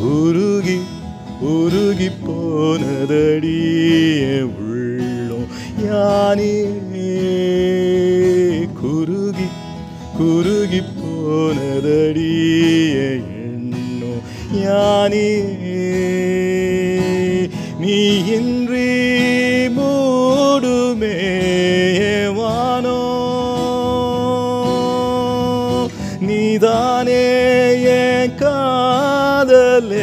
உருகி உருகி போனதடிய உள்ளம் யானே குருகி குருகி போனதடிய எண்ணம் யானே நீ இன்றி மூடுமே வானோ நீதானே என் காதலே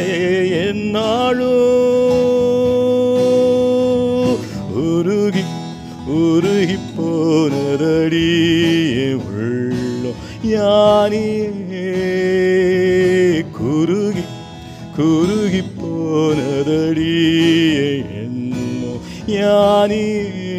என்னாலும் உருகி உருகி போனதடி உள்ளம் யானியே குருகி குருகி போனதடி என்னோ யானியே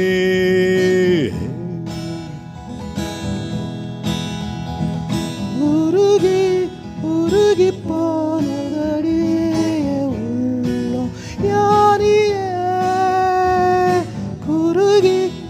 உருகி உருகி போனதடிய உள்ளம் யானியே குருகி